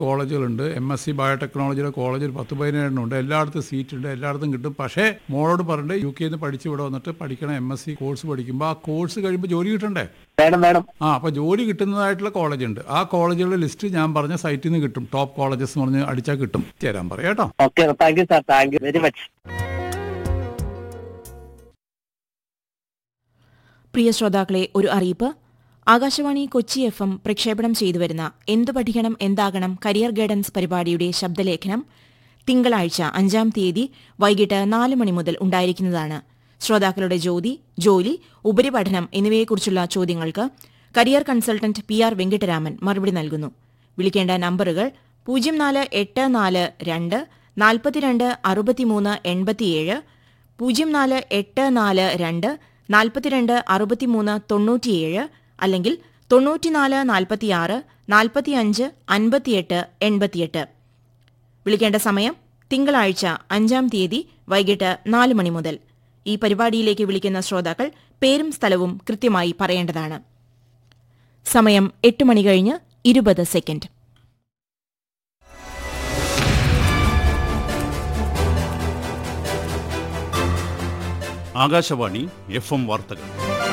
കോളേജുകളുണ്ട് M S C ബയോടെക്നോളജിയുടെ college ഒരു പത്ത് പതിനേഴെണ്ണം ഉണ്ട് എല്ലായിടത്തും സീറ്റ് ഉണ്ട് എല്ലായിടത്തും കിട്ടും പക്ഷേ മോളോട് പറഞ്ഞിട്ട് യു കെയിൽ നിന്ന് പഠിച്ച് ഇവിടെ വന്നിട്ട് പഠിക്കണം എം എസ് സി കോഴ്സ് പഠിക്കുമ്പോൾ ആ കോഴ്സ് കഴിയുമ്പോൾ ജോലി കിട്ടണ്ടേ വേണം വേണം ആ അപ്പോൾ ജോലി കിട്ടുന്നതായിട്ടുള്ള കോളേജ് ഉണ്ട് ആ കോളേജുകളുടെ ലിസ്റ്റ് ഞാൻ പറഞ്ഞ സൈറ്റിൽ നിന്ന് കിട്ടും ടോപ്പ് കോളേജസ് എന്ന് പറഞ്ഞ് അടിച്ചാൽ കിട്ടും ചേരാൻ പറയാം കേട്ടോ okay thank you sir thank you very much പ്രിയ ശ്രോതാക്കളെ ഒരു അറിയിപ്പ് ആകാശവാണി കൊച്ചി എഫ് എം പ്രക്ഷേപണം ചെയ്തു വരുന്ന എന്തു പഠിക്കണം എന്താകണം കരിയർ ഗൈഡൻസ് പരിപാടിയുടെ ശബ്ദലേഖനം തിങ്കളാഴ്ച അഞ്ചാം തീയതി വൈകിട്ട് നാല് മണി മുതൽ ഉണ്ടായിരിക്കുന്നതാണ് ശ്രോതാക്കളുടെ ജ്യോതി ജോലി ഉപരിപഠനം എന്നിവയെക്കുറിച്ചുള്ള ചോദ്യങ്ങൾക്ക് career consultant P R Venkittaraman മറുപടി നൽകുന്നു വിളിക്കേണ്ട നമ്പറുകൾ പൂജ്യം നാല് എട്ട് നാല് രണ്ട് നാൽപ്പത്തിരണ്ട് അറുപത്തിമൂന്ന് എൺപത്തിയേഴ് പൂജ്യം നാല് എട്ട് നാല് രണ്ട് നാൽപ്പത്തിരണ്ട് അറുപത്തിമൂന്ന് തൊണ്ണൂറ്റിയേഴ് അല്ലെങ്കിൽ തൊണ്ണൂറ്റിനാല് നാൽപ്പത്തിയാറ് നാൽപ്പത്തിയഞ്ച് അൻപത്തിയെട്ട് എൺപത്തിയെട്ട് വിളിക്കേണ്ട സമയം തിങ്കളാഴ്ച അഞ്ചാം തീയതി വൈകിട്ട് നാല് മണി മുതൽ ഈ പരിപാടിയിലേക്ക് വിളിക്കുന്ന ശ്രോതാക്കൾ പേരും സ്ഥലവും കൃത്യമായി പറയേണ്ടതാണ് സമയം എട്ട് മണി കഴിഞ്ഞ് ഇരുപത് സെക്കൻഡ് ആകാശവാണി എഫ് എം വാർത്തകൾ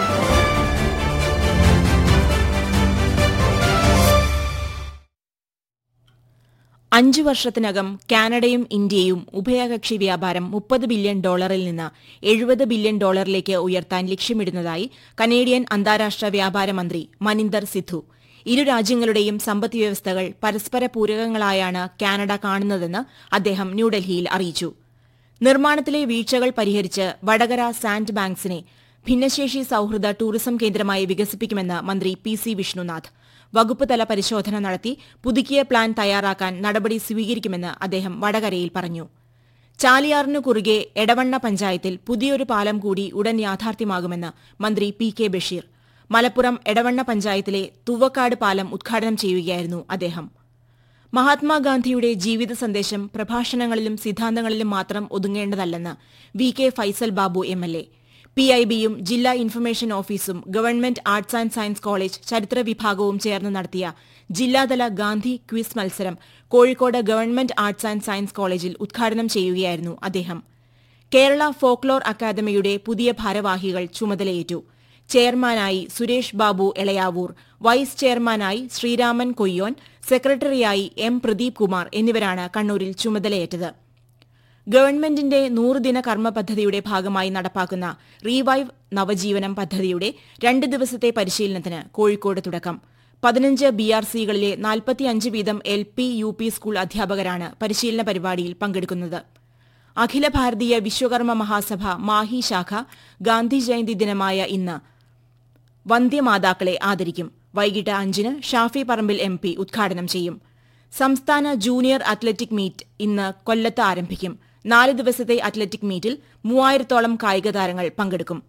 അഞ്ചു വർഷത്തിനകം കാനഡയും ഇന്ത്യയും ഉഭയകക്ഷി വ്യാപാരം മുപ്പത് ബില്യൺ ഡോളറിൽ നിന്ന് എഴുപത് ബില്യൺ ഡോളറിലേക്ക് ഉയർത്താൻ ലക്ഷ്യമിടുന്നതായി കനേഡിയൻ അന്താരാഷ്ട്ര വ്യാപാര മന്ത്രി മനിന്ദർ സിദ്ധു ഇരു രാജ്യങ്ങളുടെയും സമ്പദ് വ്യവസ്ഥകൾ പരസ്പര പൂരകങ്ങളായാണ് കാനഡ കാണുന്നതെന്ന് അദ്ദേഹം ന്യൂഡൽഹിയിൽ അറിയിച്ചു നിർമ്മാണത്തിലെ വീഴ്ചകൾ പരിഹരിച്ച് വടകര സാൻഡ് ബാങ്ക്സിനെ ഭിന്നശേഷി സൌഹൃദ ടൂറിസം കേന്ദ്രമായി വികസിപ്പിക്കുമെന്ന് മന്ത്രി പി സി വിഷ്ണുനാഥ് വകുപ്പ് തല പരിശോധന നടത്തി പുതുക്കിയ പ്ലാൻ തയ്യാറാക്കാൻ നടപടി സ്വീകരിക്കുമെന്ന് അദ്ദേഹം വടകരയിൽ പറഞ്ഞു ചാലിയാറിനു കുറുകെ എടവണ്ണ പഞ്ചായത്തിൽ പുതിയൊരു പാലം കൂടി ഉടൻ യാഥാർത്ഥ്യമാകുമെന്ന് മന്ത്രി പി കെ ബഷീർ മലപ്പുറം എടവണ്ണ പഞ്ചായത്തിലെ തുവക്കാട് പാലം ഉദ്ഘാടനം ചെയ്യുകയായിരുന്നു അദ്ദേഹം മഹാത്മാഗാന്ധിയുടെ ജീവിത സന്ദേശം പ്രഭാഷണങ്ങളിലും സിദ്ധാന്തങ്ങളിലും മാത്രം ഒതുങ്ങേണ്ടതല്ലെന്ന് V K Faisal Babu M L A P I ബിയും ജില്ലാ ഇൻഫർമേഷൻ ഓഫീസും government arts and science college ചരിത്ര വിഭാഗവും ചേർന്ന് നടത്തിയ ജില്ലാതല ഗാന്ധി ക്വിസ് മത്സരം Kozhikode government arts and science കോളേജിൽ ഉദ്ഘാടനം ചെയ്യുകയായിരുന്നു അദ്ദേഹം കേരള ഫോക്ലോർ അക്കാദമിയുടെ പുതിയ ഭാരവാഹികൾ ചുമതലയേറ്റു ചെയർമാനായി സുരേഷ് ബാബു എളയാവൂർ വൈസ് ചെയർമാനായി ശ്രീരാമൻ കൊയ്യോൻ സെക്രട്ടറിയായി എം പ്രദീപ് കുമാർ എന്നിവരാണ് കണ്ണൂരിൽ ചുമതലയേറ്റത് ഗവൺമെന്റിന്റെ നൂറുദിന കർമ്മ പദ്ധതിയുടെ ഭാഗമായി നടപ്പാക്കുന്ന റീവൈവ് നവജീവനം പദ്ധതിയുടെ രണ്ട് ദിവസത്തെ പരിശീലനത്തിന് കോഴിക്കോട് തുടക്കം പതിനഞ്ച് ബി ആർ സികളിലെ നാൽപ്പത്തിയഞ്ച് വീതം L P U P school അധ്യാപകരാണ് പരിശീലന പരിപാടിയിൽ പങ്കെടുക്കുന്നത് അഖില ഭാരതീയ വിശ്വകർമ്മ മഹാസഭ മാഹി ശാഖ ഗാന്ധി ജയന്തി ദിനമായ ഇന്ന് വന്ധ്യമാതാക്കളെ ആദരിക്കും വൈകിട്ട് അഞ്ചിന് ഷാഫി പറമ്പിൽ എം പി ഉദ്ഘാടനം ചെയ്യും സംസ്ഥാന ജൂനിയർ അത്ലറ്റിക് മീറ്റ് ഇന്ന് കൊല്ലത്ത് ആരംഭിക്കും നാല് ദിവസത്തെ അത്ലറ്റിക് മീറ്റിൽ മൂവായിരത്തോളം കായിക താരങ്ങൾ പങ്കെടുക്കും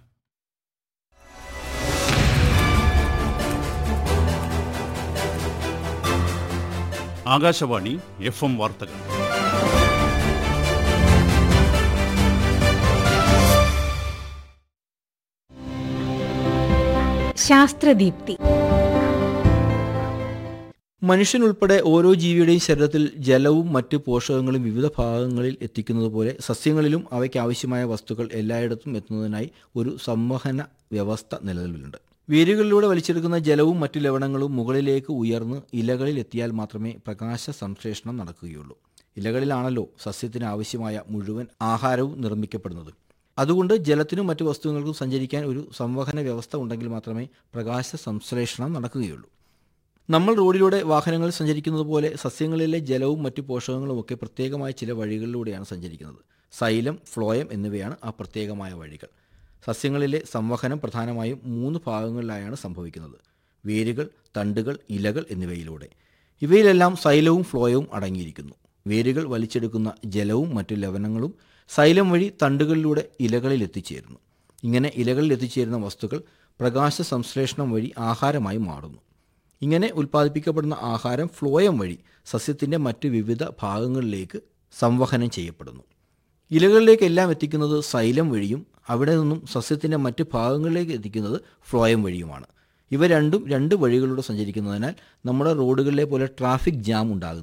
ആകാശവാണി എഫ് എം വാർത്തകൾ ശാസ്ത്രദീപ്തി മനുഷ്യനുൾപ്പെടെ ഓരോ ജീവിയുടെയും ശരീരത്തിൽ ജലവും മറ്റ് പോഷകങ്ങളും വിവിധ ഭാഗങ്ങളിൽ എത്തിക്കുന്നത് പോലെ സസ്യങ്ങളിലും അവയ്ക്ക് ആവശ്യമായ വസ്തുക്കൾ എല്ലായിടത്തും എത്തുന്നതിനായി ഒരു സംവഹന വ്യവസ്ഥ നിലവിലുണ്ട് വേരുകളിലൂടെ വലിച്ചെടുക്കുന്ന ജലവും മറ്റു ലവണങ്ങളും മുകളിലേക്ക് ഉയർന്ന് ഇലകളിൽ എത്തിയാൽ മാത്രമേ പ്രകാശ സംശ്ലേഷണം നടക്കുകയുള്ളൂ ഇലകളിലാണല്ലോ സസ്യത്തിന് ആവശ്യമായ മുഴുവൻ ആഹാരവും നിർമ്മിക്കപ്പെടുന്നത് അതുകൊണ്ട് ജലത്തിനും മറ്റു വസ്തുക്കൾക്കും സഞ്ചരിക്കാൻ ഒരു സംവഹന വ്യവസ്ഥ ഉണ്ടെങ്കിൽ മാത്രമേ പ്രകാശ സംശ്ലേഷണം നടക്കുകയുള്ളൂ നമ്മൾ റോഡിലൂടെ വാഹനങ്ങൾ സഞ്ചരിക്കുന്നത് പോലെ സസ്യങ്ങളിലെ ജലവും മറ്റു പോഷകങ്ങളും ഒക്കെ പ്രത്യേകമായ ചില വഴികളിലൂടെയാണ് സഞ്ചരിക്കുന്നത് സൈലം ഫ്ലോയം എന്നിവയാണ് ആ പ്രത്യേകമായ വഴികൾ സസ്യങ്ങളിലെ സംവഹനം പ്രധാനമായും മൂന്ന് ഭാഗങ്ങളിലായാണ് സംഭവിക്കുന്നത് വേരുകൾ തണ്ടുകൾ ഇലകൾ എന്നിവയിലൂടെ ഇവയിലെല്ലാം സൈലവും ഫ്ലോയവും അടങ്ങിയിരിക്കുന്നു വേരുകൾ വലിച്ചെടുക്കുന്ന ജലവും മറ്റു ലവണങ്ങളും സൈലം വഴി തണ്ടുകളിലൂടെ ഇലകളിൽ എത്തിച്ചേരുന്നു ഇങ്ങനെ ഇലകളിൽ എത്തിച്ചേരുന്ന വസ്തുക്കൾ പ്രകാശ സംശ്ലേഷണം വഴി ആഹാരമായി മാറുന്നു ഇങ്ങനെ ഉൽപ്പാദിപ്പിക്കപ്പെടുന്ന ആഹാരം ഫ്ലോയം വഴി സസ്യത്തിൻ്റെ മറ്റ് വിവിധ ഭാഗങ്ങളിലേക്ക് സംവഹനം ചെയ്യപ്പെടുന്നു ഇലകളിലേക്ക് എല്ലാം എത്തിക്കുന്നത് സൈലം വഴിയും അവിടെ നിന്നും സസ്യത്തിൻ്റെ മറ്റ് ഭാഗങ്ങളിലേക്ക് എത്തിക്കുന്നത് ഫ്ലോയം വഴിയുമാണ് ഇവ രണ്ടും രണ്ട് വഴികളിലൂടെ സഞ്ചരിക്കുന്നതിനാൽ നമ്മുടെ റോഡുകളിലെ പോലെ ട്രാഫിക് ജാം ഉണ്ടാകുന്നു